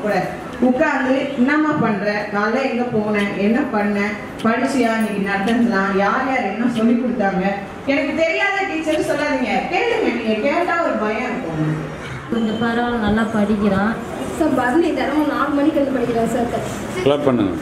கூட உட்கார்ந்து என்னம்மா பண்ற காலைல எங்க போன என்ன பண்ண படிச்சியா இன்னைக்கு நடந்ததுலாம் யார் யார் என்ன சொல்லி கொடுத்தாங்க எனக்கு தெரியாத டீச்சர் சொல்லாதீங்க கேளுங்க நீங்க கேட்டா ஒரு பயம் இருக்கும் கொஞ்சம் பரவாயில்ல நல்லா படிக்கிறான் சார் பரணி தினமும் நாலு மணிக்கு வந்து படிக்கிறேன் சார் கிளாப் பண்ணுங்க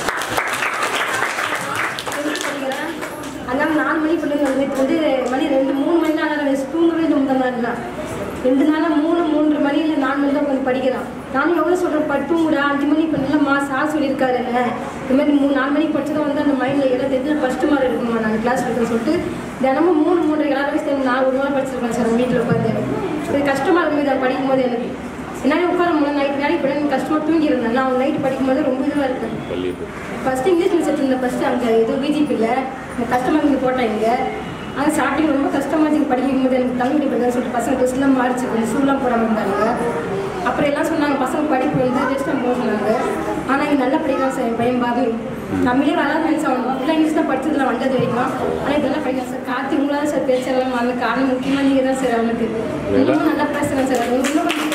படிக்கிறேன் அதனால நாலு மணி பிள்ளைங்க வந்து இப்போ வந்து மணி ரெண்டு மூணு மணி நேரம் வயசு தூங்கவே இல்லை முந்தா நாள் தான் ரெண்டு நாளாக மூணு மூன்று மணி இல்லை நாலு மணி தான் கொஞ்சம் படிக்கிறான் நானும் எவ்வளோ சொல்கிறேன் பட்டுங்கடா அஞ்சு மணி இப்போ இல்லைம்மா சார் சொல்லியிருக்காரு என்ன இந்த மாதிரி மூணு நாலு மணிக்கு படிச்சதும் வந்து அந்த மைண்டில் எல்லாம் தெரிஞ்சு ஃபஸ்ட்டு மார்க் எடுக்கணுமா நாங்கள் கிளாஸ் எடுக்கிறேன் சொல்லிட்டு தினமும் மூணு மூன்றரை எல்லா வயசு நான் ஒரு நாள் படிச்சிருக்கேன் சார் வீட்டில் உட்காந்து இது கஷ்டமாக இருக்கும்போது அதை படிக்கும்போது எனக்கு என்னாலே உட்கார முடியல நைட் வேலைக்கு போய் எனக்கு கஷ்டமாக தூங்கிடுறேன் நான் அவங்க நைட்டு படிக்கும்போது ரொம்ப இதுவாக இருக்கேன் பள்ளி ஃபஸ்ட்டு இங்கிலீஷ் மீடியம் சேர்த்துருந்தேன் ஃபஸ்ட்டு அங்கே இது பிஜிபியில் இந்த கஷ்டமாக இங்கே போட்டேன் இங்கே ஆனால் ஸ்டார்டிங் ரொம்ப கஷ்டமாக இருந்துச்சு படிக்கும் போது எனக்கு தமிழ் மீடியம் படிக்கிறேன்னு சொல்லிட்டு பசங்க டெஸ்ட்லாம் மாறிச்சு கொஞ்சம் ஷூலாம் போடாமல் இருந்தாங்க அப்புறம் எல்லாம் சொன்னாங்க பசங்க படிப்பு வந்து டெஸ்ட்டாக போக சொன்னாங்க ஆனால் இங்கே நல்லா படிக்கிறான் சார் என் பையன் பாபி தமிழே வராது நினச்சி அவன் ஃபுல்லாக இங்கிலீஷ் தான் படிச்சதுல வந்தது வரைக்கும் ஆனால் இதெல்லாம் படிக்கிறான் சார் காற்று உங்களால் சார் பேசலாம் அந்த காரணம் முக்கியமாக நீங்கள் தான் சார் அவனுக்கு இன்னும் நல்லா பேசுகிறேன் சார் இன்னும் கொஞ்சம்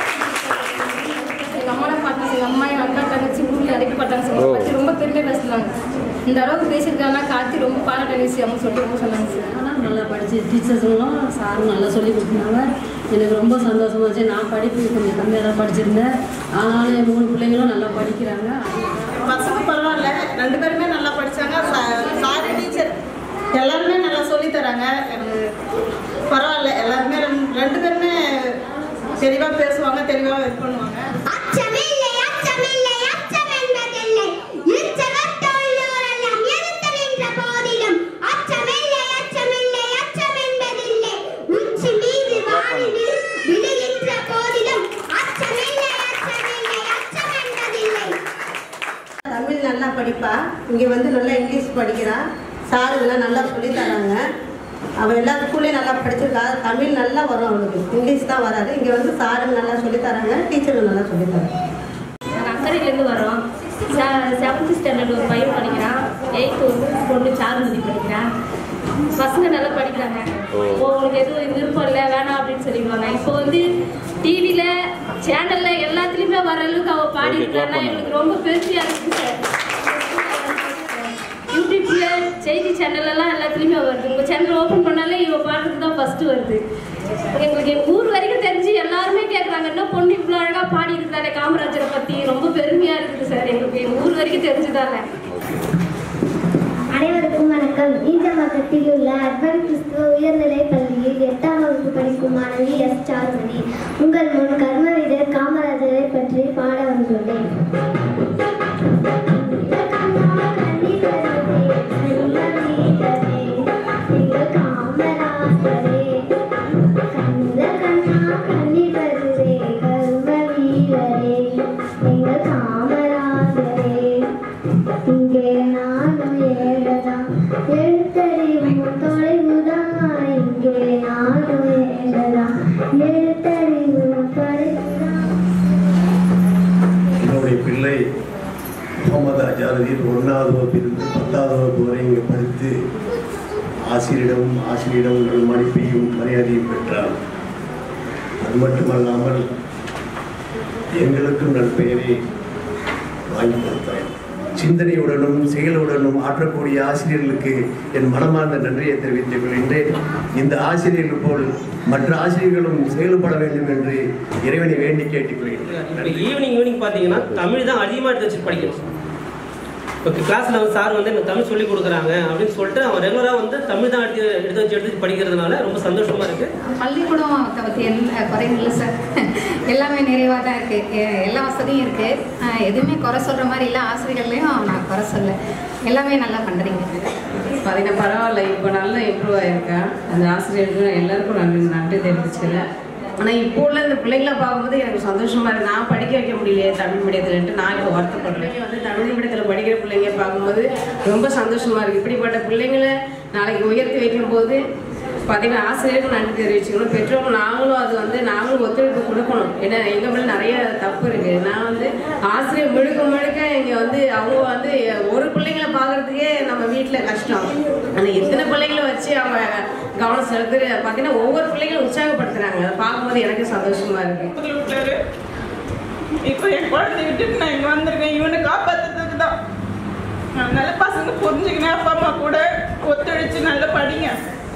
எங்க அம்மாலாம் பார்த்தாங்க எங்க அம்மா எங்க அக்கா தங்கச்சி ஊர்ல நிறைய பார்த்தாங்க சார் ஓ. பத்தி ரொம்ப பெருமையா பேசுனாங்க இந்த அளவுக்கு பேசியிருக்காங்கன்னா கார்த்தி ரொம்ப பாராட்ட விஷயம் சொல்லிட்டு ரொம்ப சொன்னாங்க சார் ஆனால் நல்லா படிச்சு டீச்சர்ஸுங்களும் சாரும் நல்லா சொல்லி கொடுத்தாங்க எனக்கு ரொம்ப சந்தோஷமா இருந்துச்சு நான் படிப்பு கொஞ்சம் கம்மியாக தான் படிச்சிருந்தேன் ஆனாலும் என் மூணு பிள்ளைங்களும் நல்லா படிக்கிறாங்க பசங்க பரவாயில்ல ரெண்டு பேருமே நல்லா படிச்சாங்க சா- சார் டீச்சர் எல்லாருமே நல்லா சொல்லி தராங்க எனக்கு பரவாயில்ல எல்லாருமே ரெண்டு- ரெண்டு பேருமே தெளிவாக பேசுவாங்க தெளிவாக இது பண்ணுவாங்க அச்சமில்லை அச்சமில்லை அச்சம் என்பதில்லை இச்சகத்தோள்ளோரெல்லாம் எதிர்த்து நின்ற போதிலும் அச்சமில்லை அச்சமில்லை அச்சம் என்பதில்லை உச்சி மீது வானில் விழுகின்ற போதிலும் அச்சமில்லை அச்சமில்லை அச்சம் என்பதில்லை தமிழ் நல்லா படிப்பா இங்கே வந்து நல்லா இங்கிலீஷ் படிக்கிறா சாருங்கெல்லாம் நல்லா சொல்லித் தராங்க அவள் எல்லா ஸ்கூல்லையும் நல்லா படிச்சிருக்கா தமிழ் நல்லா வரும் அவளுக்கு இங்கிலீஷ் தான் வராது இங்கே வந்து சாருங்க நல்லா சொல்லித் தராங்க டீச்சருங்க நல்லா சொல்லித் தராங்க நாங்கள் அக்கறையிலேருந்து வரோம் செவன்த் ஸ்டாண்டர்ட் ஒரு பையன் படிக்கிறான் எயித்து வந்து பொண்ணு சாருமதி படிக்கிறான் பசங்க நல்லா படிக்கிறாங்க ஓ. ஓ உங்களுக்கு எதுவும் விருப்பம் இல்லை வேணாம் அப்படின்னு சொல்லிடுவாங்க இப்போ வந்து டிவியில் சேனலில் எல்லாத்துலேயுமே வர அளவுக்கு அவள் பாடி Okay, clap இருக்கான்னா பண்ணுங்க. எங்களுக்கு ரொம்ப பெருமையாக இருக்குது சார் யூடியூப்ல செய்தி சேனல் எல்லாம் எல்லாத்துலேயுமே வருது உங்கள் சேனல் ஓப்பன் பண்ணாலே இவ பாடுறது தான் ஃபஸ்ட்டு வருது எங்களுக்கு எங்கள் ஊர் வரைக்கும் தெரிஞ்சு எல்லாருமே கேட்குறாங்க என்ன பொண்ணு இவ்வளோ அழகாக பாடி இருக்கிறாரு காமராஜரை பற்றி ரொம்ப பெருமையாக இருக்குது சார் எங்களுக்கு எங்கள் ஊர் வரைக்கும் தெரிஞ்சுதாங்க அனைவருக்கும் வணக்கம் ஈஞ்சமக்கத்தில் உள்ள அர்பன் கிறிஸ்துவ உயர்நிலைப் பள்ளியில் எட்டாம் வகுப்பு படிக்கும் மாணவி எஸ் சாருமணி உங்கள் முன் கர்மவீரர் காமராஜரை பற்றி பாட வந்துள்ளேன் இங்கே நானும் ஏழதான் எழுத்தறிவும் தொலைவுதான் இங்கே நானும் ஏழதான் எழுத்தறிவும் தொலைவுதான் என்னுடைய பிள்ளை முகமது அஜாருதீன் ஒன்றாவது வகுப்பிலிருந்து பத்தாவது வகுப்பு வரை இங்கே படித்து ஆசிரியரிடம் ஆசிரியரிடம் உங்கள் மதிப்பையும் மரியாதையும் பெற்றார் அது மட்டுமல்லாமல் எங்களுக்கும் நற்பெயரை வாங்கி கொடுத்தார் சிந்தனையுடனும் செயலுடனும் ஆற்றக்கூடிய ஆசிரியர்களுக்கு என் மனமார்ந்த நன்றியை தெரிவித்துக் கொள்கின்றேன் இந்த ஆசிரியர்கள் போல் மற்ற ஆசிரியர்களும் செயல்பட வேண்டும் என்று இறைவனை வேண்டி கேட்டுக்கொள்கின்றேன் ஈவினிங் ஈவினிங் பார்த்தீங்கன்னா தமிழ் தான் அதிகமாக எடுத்து வச்சு படிக்கணும் இப்போ கிளாஸில் வந்து சார் வந்து எனக்கு தமிழ் சொல்லி கொடுக்குறாங்க அப்படின்னு சொல்லிட்டு அவன் ரெகுலராக வந்து தமிழ் தான் எடுத்து எடுத்து வச்சு எடுத்து வச்சு படிக்கிறதுனால ரொம்ப சந்தோஷமாக இருக்குது பள்ளிக்கூடம் பற்றி எந்த குறையும் இல்லை சார் எல்லாமே நிறைவாக தான் இருக்குது எல்லா வசதியும் இருக்குது எதுவுமே குறை சொல்கிற மாதிரி இல்லை ஆசிரியர்களையும் நான் குறை சொல்ல எல்லாமே நல்லா பண்ணுறீங்க பார்த்தீங்கன்னா பரவாயில்ல இப்போ நல்லா இம்ப்ரூவ் ஆயிருக்கேன் அந்த ஆசிரியர்களுக்கு எல்லாருக்கும் நன்றி நன்றி தெரிவிச்சுக்கிறேன் ஆனால் இப்போ உள்ள இந்த பிள்ளைங்கள பார்க்கும்போது எனக்கு சந்தோஷமா இருக்கு நான் படிக்க வைக்க முடியலையே தமிழ் மீடியத்துலன்ட்டு நான் இப்போ வருத்தப்படுறேன் வந்து தமிழ் மீடியத்தில் படிக்கிற பிள்ளைங்க பார்க்கும்போது ரொம்ப சந்தோஷமா இருக்கு இப்படிப்பட்ட பிள்ளைங்களை நாளைக்கு உயர்த்தி வைக்கும்போது பார்த்தீங்கன்னா ஆசிரியருக்கும் நன்றி தெரிவிச்சுக்கணும் பெற்றோர்கள் நாங்களும் அது வந்து நாங்களும் ஒத்துழைப்பு கொடுக்கணும் ஏன்னா எங்கள் மேலே நிறைய தப்பு இருக்குது நான் வந்து ஆசிரியர் முழுக்க முழுக்க இங்கே வந்து அவங்க வந்து ஒரு பிள்ளைங்களை பார்க்கறதுக்கே நம்ம வீட்டில் கஷ்டம் ஆனால் எத்தனை பிள்ளைங்களை வச்சு அவங்க கவனம் செலுத்து பார்த்தீங்கன்னா ஒவ்வொரு பிள்ளைங்களும் உற்சாகப்படுத்துறாங்க அதை பார்க்கும்போது எனக்கு சந்தோஷமா இருக்கு இப்போ என் குழந்தைய விட்டுட்டு நான் இங்கே வந்திருக்கேன் இவனை காப்பாற்றுறதுக்கு தான் அதனால பசங்க புரிஞ்சுக்கணும் அப்பா அம்மா கூட ஒத்துழைச்சு நல்லா படிங்க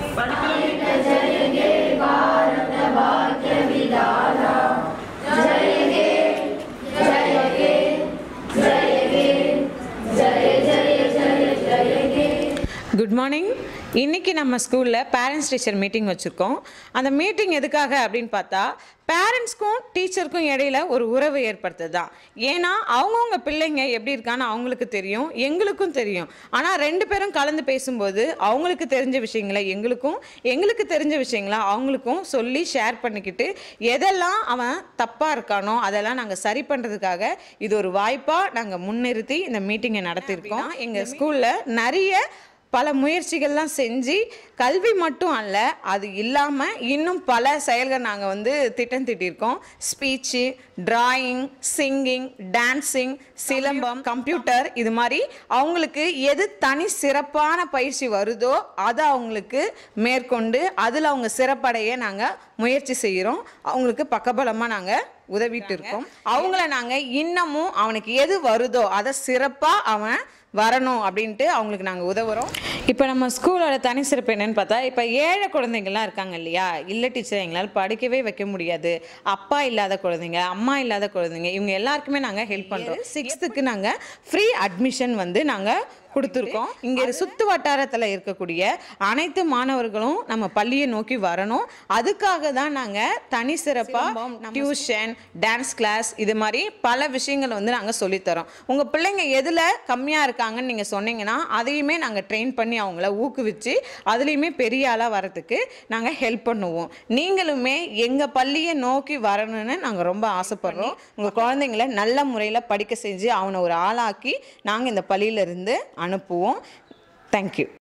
குட் மார்னிங் இன்னைக்கு நம்ம ஸ்கூலில் பேரண்ட்ஸ் டீச்சர் மீட்டிங் வச்சுருக்கோம் அந்த மீட்டிங் எதுக்காக அப்படின்னு பார்த்தா பேரண்ட்ஸ்க்கும் டீச்சருக்கும் இடையில ஒரு உறவு ஏற்படுத்துறது தான் ஏன்னா அவங்கவுங்க பிள்ளைங்க எப்படி இருக்கான்னு அவங்களுக்கு தெரியும் எங்களுக்கும் தெரியும் ஆனால் ரெண்டு பேரும் கலந்து பேசும்போது அவங்களுக்கு தெரிஞ்ச விஷயங்களை எங்களுக்கும் எங்களுக்கு தெரிஞ்ச விஷயங்களை அவங்களுக்கும் சொல்லி ஷேர் பண்ணிக்கிட்டு எதெல்லாம் அவன் தப்பாக இருக்கானோ அதெல்லாம் நாங்கள் சரி பண்ணுறதுக்காக இது ஒரு வாய்ப்பாக நாங்கள் முன்னிறுத்தி இந்த மீட்டிங்கை நடத்தியிருக்கோம் எங்கள் ஸ்கூலில் நிறைய பல முயற்சிகள்லாம் செஞ்சு கல்வி மட்டும் அல்ல அது இல்லாமல் இன்னும் பல செயல்கள் நாங்கள் வந்து திட்டம் தீட்டியிருக்கோம் speech drawing singing dancing silambam computer இது மாதிரி அவங்களுக்கு எது தனி சிறப்பான பயிற்சி வருதோ அதை அவங்களுக்கு மேற்கொண்டு அதில் அவங்க சிறப்படைய நாங்கள் முயற்சி செய்கிறோம் அவங்களுக்கு பக்கபலமாக நாங்கள் உதவிட்டு இருக்கோம் அவங்கள நாங்கள் இன்னமும் அவனுக்கு எது வருதோ அதை சிறப்பாக அவன் வரணும் அப்படின்ட்டு அவங்களுக்கு நாங்கள் உதவுறோம் இப்போ நம்ம ஸ்கூலோட தனி சிறப்பு என்னன்னு பார்த்தா இப்போ ஏழை குழந்தைங்கள்லாம் இருக்காங்க இல்லையா இல்லை டீச்சர் எங்களால் படிக்கவே வைக்க முடியாது அப்பா இல்லாத குழந்தைங்க அம்மா இல்லாத குழந்தைங்க இவங்க எல்லாருக்குமே நாங்கள் ஹெல்ப் பண்ணுறோம் சிக்ஸ்த்துக்கு நாங்கள் ஃப்ரீ அட்மிஷன் வந்து நாங்கள் கொடுத்துருக்கோம் இங்கே சுற்று வட்டாரத்தில் இருக்கக்கூடிய அனைத்து மாணவர்களும் நம்ம பள்ளியை நோக்கி வரணும் அதுக்காக தான் நாங்கள் தனி சிறப்பாக டியூஷன் டான்ஸ் கிளாஸ் இது மாதிரி பல விஷயங்கள் வந்து நாங்கள் சொல்லித்தரோம் உங்கள் பிள்ளைங்க எதில் கம்மியாக இருக்காங்கன்னு நீங்கள் சொன்னீங்கன்னா அதையுமே நாங்கள் ட்ரெயின் பண்ணி அவங்கள ஊக்குவிச்சு அதுலேயுமே பெரிய ஆளாக வரதுக்கு நாங்கள் ஹெல்ப் பண்ணுவோம் நீங்களுமே எங்கள் பள்ளியை நோக்கி வரணும்னு நாங்கள் ரொம்ப ஆசைப்படுறோம் உங்கள் குழந்தைங்கள நல்ல முறையில் படிக்க செஞ்சு அவனை ஒரு ஆளாக்கி நாங்கள் இந்த பள்ளியிலேருந்து அனுப்புவோம் தேங்க்யூ